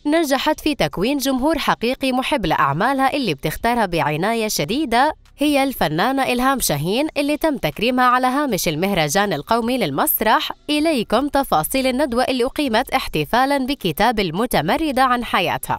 نجحت في تكوين جمهور حقيقي محب لأعمالها اللي بتختارها بعناية شديدة هي الفنانة إلهام شاهين اللي تم تكريمها على هامش المهرجان القومي للمسرح إليكم تفاصيل الندوة اللي أقيمت احتفالاً بكتاب المتمردة عن حياتها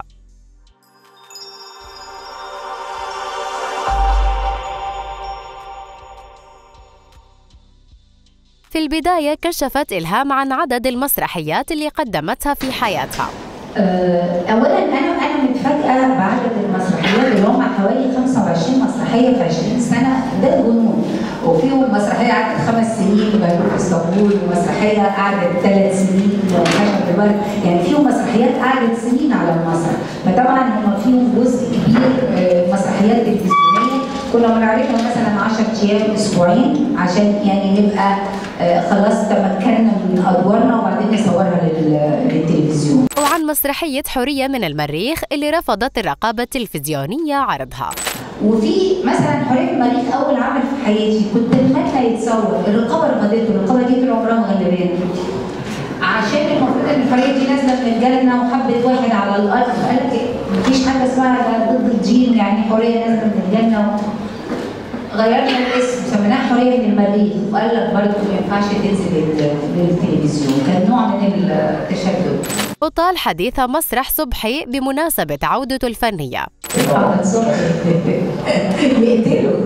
في البداية كشفت إلهام عن عدد المسرحيات اللي قدمتها في حياتها اولا انا انا متفاجئه بعدد المسرحيات اللي هم حوالي 25 مسرحيه في 20 سنه ده جنون وفيهم مسرحيه قعدت خمس سنين غيروب اسطنبول ومسرحيه قعدت ثلاث سنين خشب البرد يعني فيهم مسرحيات قعدت سنين على المسرح فطبعا هم فيهم جزء كبير مسرحيات تلفزيونيه كنا بنعرضها مثلا 10 ايام اسبوعين عشان يعني نبقى خلاص تمكنا من ادوارنا وبعدين نصورها للتلفزيون. وعن مسرحيه حوريه من المريخ اللي رفضت الرقابه التلفزيونيه عرضها. وفي مثلا حوريه من المريخ اول عمل في حياتي كنت اتمنى يتصور الرقابه رفضته الرقابه دي طول عمرها مغلبانه. عشان المفروض ان الحوريه دي نازله من الجنه وحبت واحد على الارض فقال لك مفيش حاجه اسمها ضد الدين يعني حوريه نازله من الجنه غيرنا الاسم سميناها حوريه من المريخ وقال لك برضه ما ينفعش تنزل للتلفزيون كان نوع من التشدد وطال حديث مسرح صبحي بمناسبة عودته الفنية محمد صبحي يقتله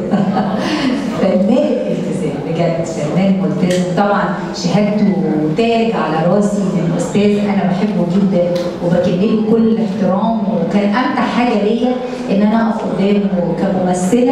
فنان الالتزام بجد فنان ملتزم طبعا شهادته تاج على راسي من استاذ انا بحبه جدا وبكلمه كل احترام وكان امتع حاجه ليا ان انا اقف قدامه كممثله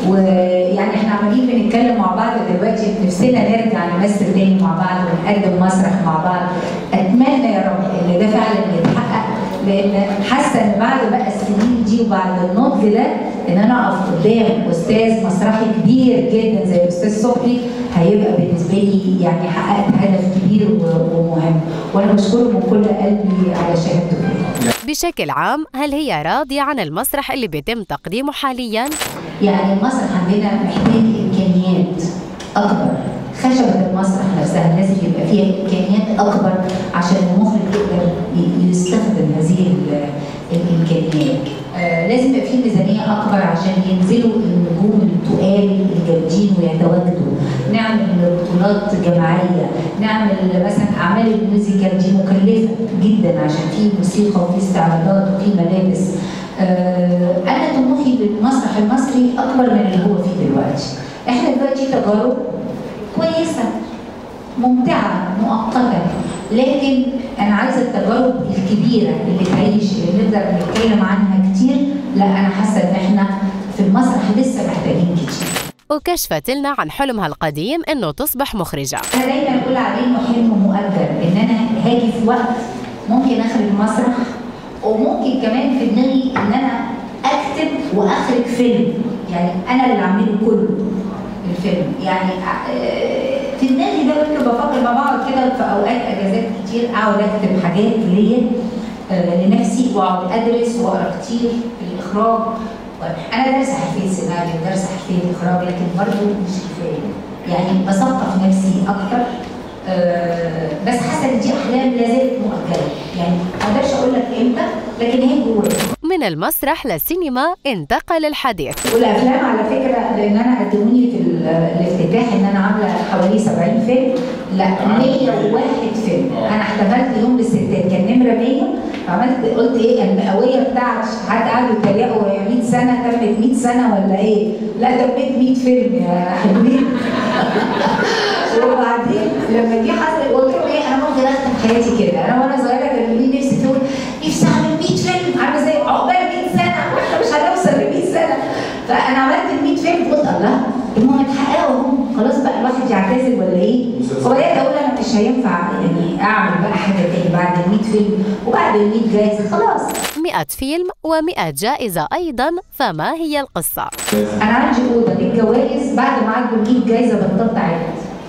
ويعني احنا عمالين بنتكلم مع بعض دلوقتي نفسنا نرجع نمثل تاني مع بعض ونقدم مسرح مع بعض اتمنى يا رب ان ده فعلا يتحقق لان حاسه ان بعد بقى السنين دي وبعد النضج ده ان انا اقف قدام استاذ مسرحي كبير جدا زي الاستاذ صبحي هيبقى بالنسبه لي يعني حققت هدف كبير ومهم وانا بشكره من كل قلبي على شهادته بشكل عام هل هي راضيه عن المسرح اللي بيتم تقديمه حاليا؟ يعني المسرح عندنا محتاج امكانيات اكبر خشبة المسرح نفسها لازم يبقى فيها إمكانيات أكبر عشان المخرج يقدر يستخدم هذه الإمكانيات. آه لازم يبقى فيه ميزانية أكبر عشان ينزلوا النجوم التقال الجامدين ويتواجدوا. نعمل بطولات جماعية، نعمل مثلا أعمال الميوزيكال دي مكلفة جدا عشان في موسيقى وفي استعراضات وفي ملابس. آه أنا طموحي بالمسرح المصري أكبر من اللي هو فيه دلوقتي. إحنا دلوقتي تجارب كويسة ممتعة مؤقتة لكن أنا عايزة التجارب الكبيرة اللي تعيش اللي نقدر نتكلم عنها كتير لا أنا حاسة إن إحنا في المسرح لسه محتاجين كتير وكشفت لنا عن حلمها القديم إنه تصبح مخرجة أنا دايما بقول عليه إنه حلم مؤجل إن أنا هاجي في وقت ممكن أخرج مسرح وممكن كمان في دماغي إن أنا أكتب وأخرج فيلم يعني أنا اللي أعمله كله الفيلم يعني في دماغي ده كنت بفكر لما بقعد كده في اوقات اجازات كتير اقعد اكتب حاجات ليا لنفسي واقعد ادرس واقرا كتير في الاخراج انا دارسه حرفيه سيناريو دارسه حرفيه اخراج لكن برضه مش كفايه يعني بثقف نفسي اكتر بس حاسه ان دي احلام لا زالت مؤجله يعني ما اقدرش اقول لك امتى لكن هي جوايا من المسرح للسينما انتقل الحديث والافلام على فكره لان انا قدموني في الافتتاح ان انا عامله حوالي 70 فيلم لا 101 فيلم انا احتفلت يوم الستات كان نمره 100 فعملت قلت ايه المئويه بتاعت حد قعدوا يتريقوا هي 100 سنه تمت 100 سنه ولا ايه؟ لا تمت 100 فيلم يا حلوين وبعدين لما جه حصل قلت لهم ايه انا ممكن اختم حياتي كده انا وانا صغيره كان يقول لي نفسي تقول نفسي اعمل 100 فيلم عامله زي عقبال 100 سنه واحنا مش هنوصل ل 100 سنه فانا عملت ال 100 فيلم قلت الله هم اتحققوا هم خلاص بقى الواحد يعتزل ولا ايه؟ فبدات اقول انا مش هينفع يعني اعمل بقى حاجه تاني بعد ال 100 فيلم وبعد ال 100 جايزه خلاص 100 فيلم و100 جائزة أيضا فما هي القصة؟ انا عندي اوضه للجوائز بعد ما عدوا ال 100 جايزه بطلت اعد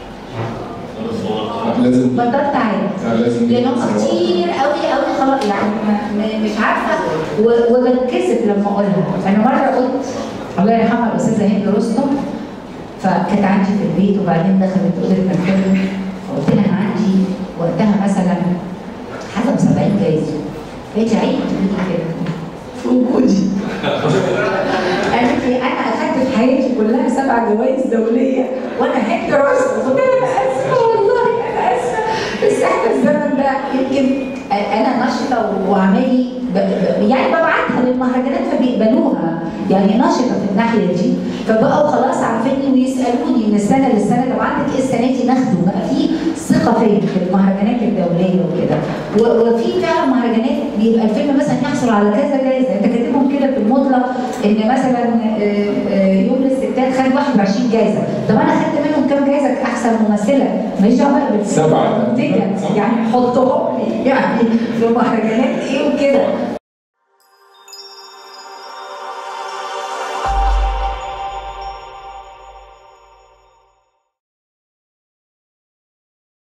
لازم بطلت اعد لازم لانهم كتير قوي قوي خلاص يعني ما- ما- مش عارفه و- وبتكسف لما اقولها انا مره قلت الله يرحمها الاستاذه هند رستم فكانت عندي في البيت وبعدين دخلت اوضه مكتبي فقلت لها انا عندي وقتها مثلا حاجه ب 70 جايزه بقيت عيب تقولي كده في وجودي قالت لي انا اخدت في حياتي كلها سبع جوائز دوليه وانا هند راسي قلت لها انا اسفه والله انا اسفه بس احنا الزمن ده يمكن انا نشطه واعمالي ب- ب- يعني ببعتها للمهرجانات فبيقبلوها يعني نشطه في الناحيه دي فبقوا خلاص عارفيني ويسالوني من السنه للسنه طب عندك ايه السنه دي ناخده بقى في ثقه فيا في المهرجانات الدوليه وكده و- وفي فعلا مهرجانات بيبقى الفيلم مثلا يحصل على كذا جايزه انت كاتبهم كده في المطلق ان مثلا آه، آه، يوم للستات خد 21 جايزه طب انا خدت منهم كام جايزه احسن ممثله ماليش دعوه بقى بالفيلم سبعة. المنتجة. يعني حطهم لي يعني في مهرجانات ايه وكده